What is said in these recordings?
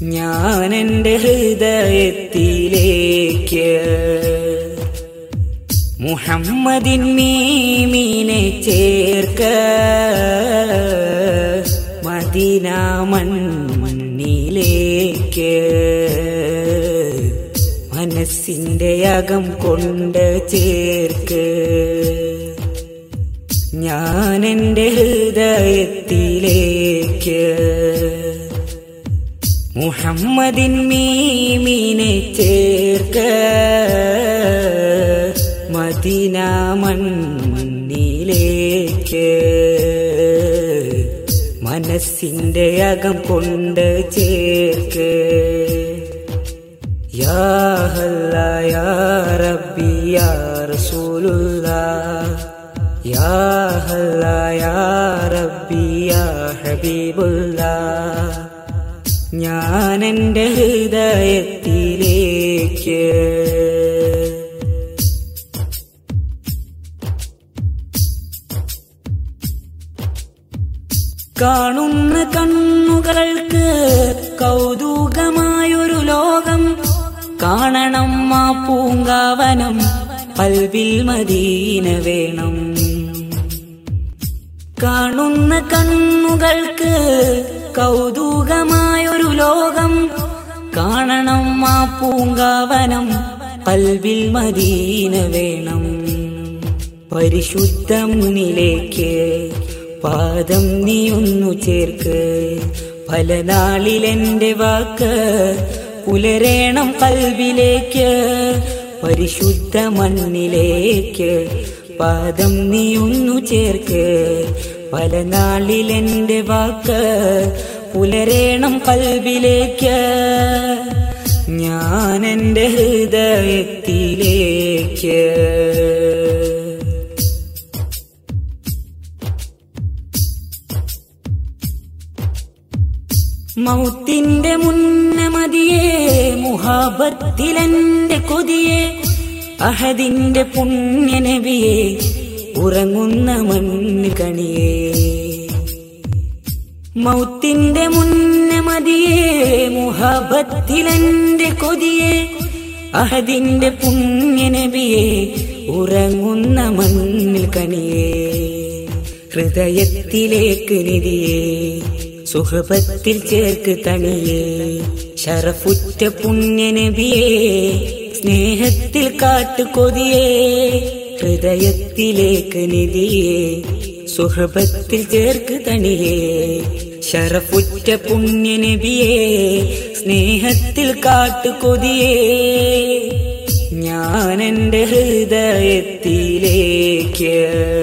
ഞാൻ എൻ്റെ ഹൃദയത്തിലേക്ക് മുഹമ്മദിൻ മീമീനെ ചേർക്ക മദീന മണ്ണിലേക്ക് മനസ്സിന്റെ അകം കൊണ്ട് ചേർക്ക് ഞാൻ എൻ്റെ ഹൃദയത്തിലേക്ക് മുഹമ്മദിൻ മീമീനെ ചേർക്ക മദീന മണ്ണിലേക്ക് മനസ്സിന്റെ അകം കൊണ്ട് ചേർക്ക് യാ ഹല്ലാ യാ റബ്ബി യാ റസൂലുള്ളാ യാ ഹല്ലാ യാ റബ്ബി യാ ഹബീബുള്ളാ ഞാൻ എൻ്റെ ഹൃദയത്തിലേക്ക് കാണുന്ന കണ്ണുകൾക്ക് കൗതുകമായൊരു ലോകം കാണണം ആ പൂങ്കാവനം പൽവിൽ മദീന വേണം കാണുന്ന കണ്ണുകൾക്ക് കൗതുകമായൊരു ലോകം കാണണം ആ പൂങ്കാവനം പൽവിൽ മദീന വേണം പരിശുദ്ധ മുന്നിലേക്ക് പാദം നീ ഒന്നു ചേർക്ക് പല നാളിലെന്റെ വാക്ക് പുലരേണം കൽവിലേക്ക് പരിശുദ്ധ മണ്ണിലേക്ക് പാദം നീ ഒന്നു ചേർക്ക് പല നാളിലെന്റെ വാക്ക് പുലരേണം കൽവിലേക്ക് ഞാൻ എൻ്റെ ഹൃദയത്തിലേക്ക് മൗത്തിന്റെ മുന്നമതിയെ മുഹാബത്തിലെന്റെ കൊതിയെ അഹദിന്റെ പുണ്യനബിയെ ഉറങ്ങുന്ന മണ്ണ് കണിയേ മൗത്തിന്റെ മുന്നമതിയെ മുഹബത്തിലെന്റെ കൊതിയെ അഹദിന്റെ പുണ്യനബിയെ ഉറങ്ങുന്ന മണ്ണിൽ കണിയേ ഹൃദയത്തിലേക്ക് നിധിയേ സുഹൃബത്തിൽ ചേർക്ക് തണിയേ ശരഫുറ്റ പുണ്യനബിയേ സ്നേഹത്തിൽ കാട്ടു കൊതിയേ ഹൃദയത്തിലേക്ക് നിധിയേ സുഹൃബത്തിൽ ചേർക്ക് തണിയേ ശരഫുറ്റ പുണ്യനബിയേ സ്നേഹത്തിൽ കാട്ടു കൊതിയേ ഞാൻ എൻ്റെ ഹൃദയത്തിലേക്ക്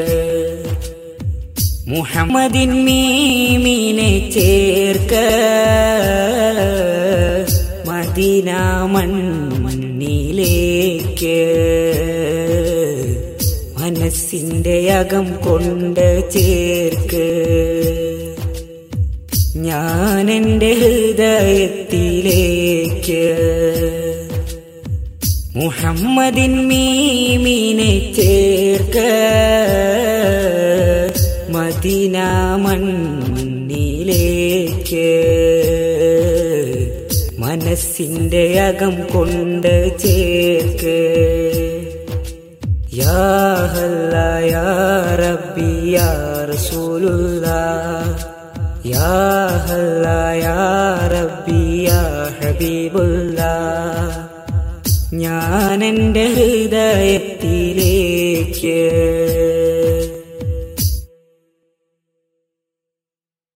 മുഹമ്മദിൻ മീമീനെ ചേർക്ക മദീന മണ്ണിലേക്ക് മനസ്സിന്റെ അകം കൊണ്ട് ചേർക്ക് ഞാൻ എൻ്റെ ഹൃദയത്തിലേക്ക് മുഹമ്മദിൻ മീമീനെ ചേർക്ക മദീന മണ്ണിലേക്ക് മനസ്സിന്റെ അകം കൊണ്ട് ചേർക്ക് യാ ഹല്ലാ യാ റബ്ബി യാ റസൂലുള്ളാ യാ ഹല്ലാ യാ റബ്ബി യാ ഹബീബുള്ളാ ഞാൻ എൻ്റെ ഹൃദയത്തിലേക്ക്